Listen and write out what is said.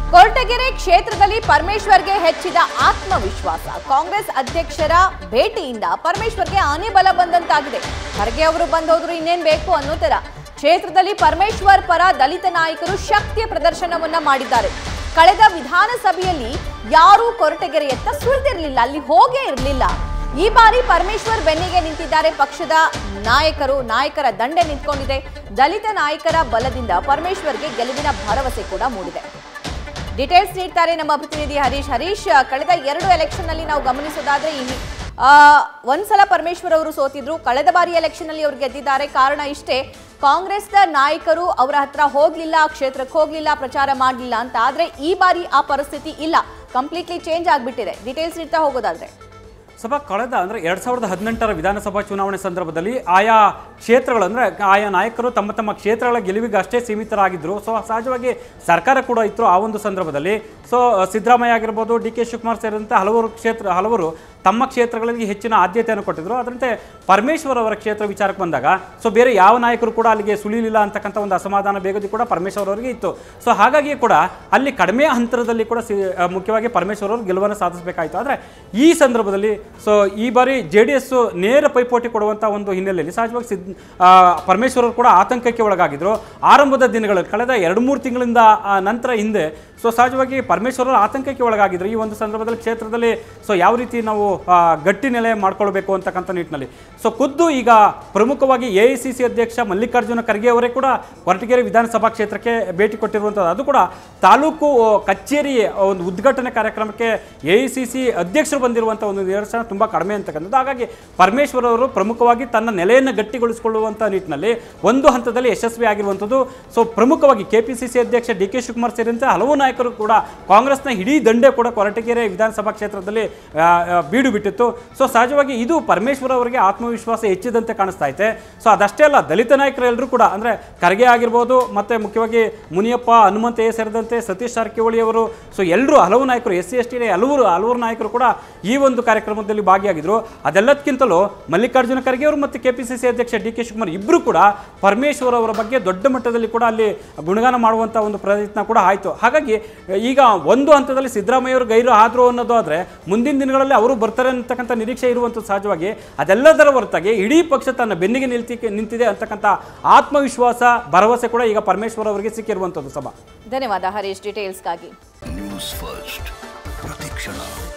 ಕೊರಟಗೆರೆ ಕ್ಷೇತ್ರದಲ್ಲಿ ಪರಮೇಶ್ವರ್ಗೆ ಹೆಚ್ಚಿದ ಆತ್ಮವಿಶ್ವಾಸ ಕಾಂಗ್ರೆಸ್ ಅಧ್ಯಕ್ಷರ ಭೇಟಿಯಿಂದ ಪರಮೇಶ್ವರ್ಗೆ ಆನೆ ಬಲ ಬಂದಂತಾಗಿದೆ ಖರ್ಗೆ ಅವರು ಬಂದೋದ್ರು ಇನ್ನೇನ್ ಬೇಕು ಅನ್ನೋ ತರ ಕ್ಷೇತ್ರದಲ್ಲಿ ಪರಮೇಶ್ವರ್ ಪರ ದಲಿತ ನಾಯಕರು ಶಕ್ತಿಯ ಪ್ರದರ್ಶನವನ್ನ ಮಾಡಿದ್ದಾರೆ ಕಳೆದ ವಿಧಾನಸಭೆಯಲ್ಲಿ ಯಾರೂ ಕೊರಟಗೆರೆಯತ್ತ ಸುರಿದಿರಲಿಲ್ಲ ಅಲ್ಲಿ ಹೋಗೇ ಇರಲಿಲ್ಲ ಈ ಬಾರಿ ಪರಮೇಶ್ವರ್ ಬೆನ್ನಿಗೆ ನಿಂತಿದ್ದಾರೆ ಪಕ್ಷದ ನಾಯಕರು ನಾಯಕರ ದಂಡೆ ನಿಂತ್ಕೊಂಡಿದೆ ದಲಿತ ನಾಯಕರ ಬಲದಿಂದ ಪರಮೇಶ್ವರ್ಗೆ ಗೆಲುವಿನ ಭರವಸೆ ಕೂಡ ಮೂಡಿದೆ ಡೀಟೇಲ್ಸ್ ನೀಡ್ತಾರೆ ನಮ್ಮ ಪ್ರತಿನಿಧಿ ಹರೀಶ್ ಹರೀಶ್ ಕಳೆದ ಎರಡು ಎಲೆಕ್ಷನ್ ನಲ್ಲಿ ನಾವು ಗಮನಿಸೋದಾದ್ರೆ ಈ ಆ, ಒಂದ್ಸಲ ಪರಮೇಶ್ವರ್ ಅವರು ಸೋತಿದ್ರು ಕಳೆದ ಬಾರಿ ಎಲೆಕ್ಷನ್ ಅಲ್ಲಿ ಅವರು ಗೆದ್ದಿದ್ದಾರೆ ಕಾರಣ ಇಷ್ಟೇ ಕಾಂಗ್ರೆಸ್ನ ನಾಯಕರು ಅವರ ಹತ್ರ ಹೋಗ್ಲಿಲ್ಲ ಕ್ಷೇತ್ರಕ್ಕೆ ಹೋಗ್ಲಿಲ್ಲ ಪ್ರಚಾರ ಮಾಡಲಿಲ್ಲ ಅಂತ ಆದ್ರೆ ಈ ಬಾರಿ ಆ ಪರಿಸ್ಥಿತಿ ಇಲ್ಲ ಕಂಪ್ಲೀಟ್ಲಿ ಚೇಂಜ್ ಆಗ್ಬಿಟ್ಟಿದೆ ಡೀಟೇಲ್ಸ್ ನೀಡ್ತಾ ಹೋಗೋದಾದ್ರೆ ಸಭಾ ಕಳೆದ ಅಂದರೆ ಎರಡು ಸಾವಿರದ ಹದಿನೆಂಟರ ವಿಧಾನಸಭಾ ಚುನಾವಣೆ ಸಂದರ್ಭದಲ್ಲಿ ಆಯಾ ಕ್ಷೇತ್ರಗಳು ಅಂದರೆ ಆಯಾ ನಾಯಕರು ತಮ್ಮ ತಮ್ಮ ಕ್ಷೇತ್ರಗಳ ಗೆಲುವಿಗೆ ಅಷ್ಟೇ ಸೀಮಿತರಾಗಿದ್ದರು ಸೊ ಸಹಜವಾಗಿ ಸರ್ಕಾರ ಕೂಡ ಇತ್ತು ಆ ಒಂದು ಸಂದರ್ಭದಲ್ಲಿ ಸೊ ಸಿದ್ದರಾಮಯ್ಯ ಆಗಿರ್ಬೋದು ಡಿ ಕೆ ಶಿವಕುಮಾರ್ ಸೇರಿದಂತೆ ಹಲವರು ಕ್ಷೇತ್ರ ಹಲವರು ತಮ್ಮ ಕ್ಷೇತ್ರಗಳಿಗೆ ಹೆಚ್ಚಿನ ಆದ್ಯತೆಯನ್ನು ಕೊಟ್ಟಿದ್ದರು ಅದರಂತೆ ಪರಮೇಶ್ವರ್ ಅವರ ಕ್ಷೇತ್ರ ವಿಚಾರಕ್ಕೆ ಬಂದಾಗ ಸೊ ಬೇರೆ ಯಾವ ನಾಯಕರು ಕೂಡ ಅಲ್ಲಿಗೆ ಸುಳಿಲಿಲ್ಲ ಅಂತಕ್ಕಂಥ ಒಂದು ಅಸಮಾಧಾನ ಬೇಗದಿ ಕೂಡ ಪರಮೇಶ್ವರ್ ಅವರಿಗೆ ಇತ್ತು ಸೊ ಹಾಗಾಗಿ ಕೂಡ ಅಲ್ಲಿ ಕಡಿಮೆ ಹಂತದಲ್ಲಿ ಕೂಡ ಸಿ ಆ, ಮುಖ್ಯವಾಗಿ ಪರಮೇಶ್ವರ್ ಅವರು ಗೆಲುವನ್ನು ಸಾಧಿಸಬೇಕಾಯಿತು ಆದರೆ ಈ ಸಂದರ್ಭದಲ್ಲಿ ಸೊ ಈ ಬಾರಿ ಜೆ ಡಿ ಎಸ್ ನೇರ ಪೈಪೋಟಿ ಕೊಡುವಂಥ ಒಂದು ಹಿನ್ನೆಲೆಯಲ್ಲಿ ಸಹಜವಾಗಿ ಸಿದ್ ಆ, ಪರಮೇಶ್ವರ್ ಅವರು ಕೂಡ ಆತಂಕಕ್ಕೆ ಒಳಗಾಗಿದ್ರು ಆರಂಭದ ದಿನಗಳಲ್ಲಿ ಕಳೆದ ಎರಡು ಮೂರು ತಿಂಗಳಿಂದ ಆ, ನಂತರ ಹಿಂದೆ ಸೊ ಸಹಜವಾಗಿ ಪರಮೇಶ್ವರ್ ಅವರು ಆತಂಕಕ್ಕೆ ಒಳಗಾಗಿದ್ರು ಈ ಒಂದು ಸಂದರ್ಭದಲ್ಲಿ ಕ್ಷೇತ್ರದಲ್ಲಿ ಸೊ ಯಾವ ರೀತಿ ನಾವು ಆ, ಗಟ್ಟಿ ನೆಲೆ ಮಾಡ್ಕೊಳ್ಬೇಕು ಅಂತಕ್ಕಂಥ ನಿಟ್ಟಿನಲ್ಲಿ ಸೊ ಖುದ್ದು ಈಗ ಪ್ರಮುಖವಾಗಿ ಎ ಐ ಸಿ ಸಿ ಅಧ್ಯಕ್ಷ ಮಲ್ಲಿಕಾರ್ಜುನ ಖರ್ಗೆ ಅವರೇ ಕೂಡ ಕೊರಟಗೆರೆ ವಿಧಾನಸಭಾ ಕ್ಷೇತ್ರಕ್ಕೆ ಭೇಟಿ ಕೊಟ್ಟಿರುವಂಥದ್ದು ಅದು ಕೂಡ ತಾಲೂಕು ಕಚೇರಿ ಒಂದು ಉದ್ಘಾಟನೆ ಕಾರ್ಯಕ್ರಮಕ್ಕೆ ಎ ಐ ಸಿ ಸಿ ಅಧ್ಯಕ್ಷರು ಬಂದಿರುವಂಥ ಒಂದು ನಿದರ್ಶನ ತುಂಬ ಕಡಿಮೆ ಅಂತಕ್ಕಂಥದ್ದು ಹಾಗಾಗಿ ಪರಮೇಶ್ವರ್ ಅವರು ಪ್ರಮುಖವಾಗಿ ತನ್ನ ನೆಲೆಯನ್ನು ಗಟ್ಟಿಗೊಳಿಸಿಕೊಳ್ಳುವಂಥ ನಿಟ್ಟಿನಲ್ಲಿ ಒಂದು ಹಂತದಲ್ಲಿ ಯಶಸ್ವಿ ಆಗಿರುವಂಥದ್ದು ಸೊ ಪ್ರಮುಖವಾಗಿ ಕೆ ಪಿ ಸಿ ಸಿ ಅಧ್ಯಕ್ಷ ಡಿ ಕೆ ಶಿವಕುಮಾರ್ ಸೇರಿದಂತೆ ಹಲವು ನಾಯಕರು ಕೂಡ ಕಾಂಗ್ರೆಸ್ನ ಇಡೀ ದಂಡೆ ಕೂಡ ಕೊರಟಗೆರೆ ವಿಧಾನಸಭಾ ಕ್ಷೇತ್ರದಲ್ಲಿ ಆ, ಆ, ಬೀಡು ಬಿಟ್ಟಿತ್ತು ಸೊ ಸಹಜವಾಗಿ ಇದು ಪರಮೇಶ್ವರ್ ಅವರಿಗೆ ಆತ್ಮವಿಶ್ವಾಸ ಹೆಚ್ಚಿದಂತೆ ಕಾಣಿಸ್ತಾ ಐತೆ ಸೊ ಅದಷ್ಟೇ ಅಲ್ಲ ದಲಿತ ನಾಯಕರು ಎಲ್ಲರೂ ಕೂಡ ಅಂದರೆ ಖರ್ಗೆ ಆಗಿರ್ಬೋದು ಮತ್ತು ಮುಖ್ಯವಾಗಿ ಮುನಿಯಪ್ಪ ಹನುಮಂತ ಎ ಸೇರಿದಂತೆ ಸತೀಶ್ ಜಾರಕಿಹೊಳಿ ಅವರು ಸೊ ಎಲ್ಲರೂ ಹಲವು ನಾಯಕರು ಎಸ್ ಸಿ ಎಸ್ ಟಿ ಹಲವರು ಹಲವರು ನಾಯಕರು ಕೂಡ ಈ ಒಂದು ಕಾರ್ಯಕ್ರಮದಲ್ಲಿ ಭಾಗಿಯಾಗಿದ್ದರು ಅದೆಲ್ಲದಕ್ಕಿಂತಲೂ ಮಲ್ಲಿಕಾರ್ಜುನ ಖರ್ಗೆ ಅವರು ಮತ್ತು ಕೆ ಪಿ ಸಿ ಸಿ ಅಧ್ಯಕ್ಷ ಡಿ ಕೆ ಶಿವಕುಮಾರ್ ಇಬ್ಬರು ಕೂಡ ಪರಮೇಶ್ವರ್ ಅವರ ಬಗ್ಗೆ ದೊಡ್ಡ ಮಟ್ಟದಲ್ಲಿ ಕೂಡ ಅಲ್ಲಿ ಗುಣಗಾನ ಮಾಡುವಂಥ ಒಂದು ಪ್ರಯತ್ನ ಕೂಡ ಆಯಿತು ಹಾಗಾಗಿ ಈಗ ಒಂದು ಹಂತದಲ್ಲಿ ಸಿದ್ದರಾಮಯ್ಯ ಅವರು ಗೈರು ಆದರು ಅನ್ನೋದು ಆದರೆ ಮುಂದಿನ ದಿನಗಳಲ್ಲಿ ಅವರು ಬರ್ತಾರೆ ಅಂತಕ್ಕಂಥ ನಿರೀಕ್ಷೆ ಇರುವಂಥದ್ದು ಸಹಜವಾಗಿ ಅದೆಲ್ಲದರ ಹೊರತಾಗಿ ಇಡೀ ಪಕ್ಷ ತನ್ನ ಬೆನ್ನಿಗೆ ನಿಲ್ತಿ ನಿಂತಿದೆ ಅಂತಕ್ಕಂಥ ಆತ್ಮವಿಶ್ವಾಸ ಭರವಸೆ ಕೂಡ ಈಗ ಪರಮೇಶ್ವರ್ ಅವರಿಗೆ ಸಿಕ್ಕಿರುವಂಥದ್ದು ಸಭಾ ಧನ್ಯವಾದ ಹರೀಶ್ ಡೀಟೇಲ್ಸ್ಗಾಗಿ ನ್ಯೂಸ್ ಫಸ್ಟ್ ಪ್ರತಿಕ್ಷಣ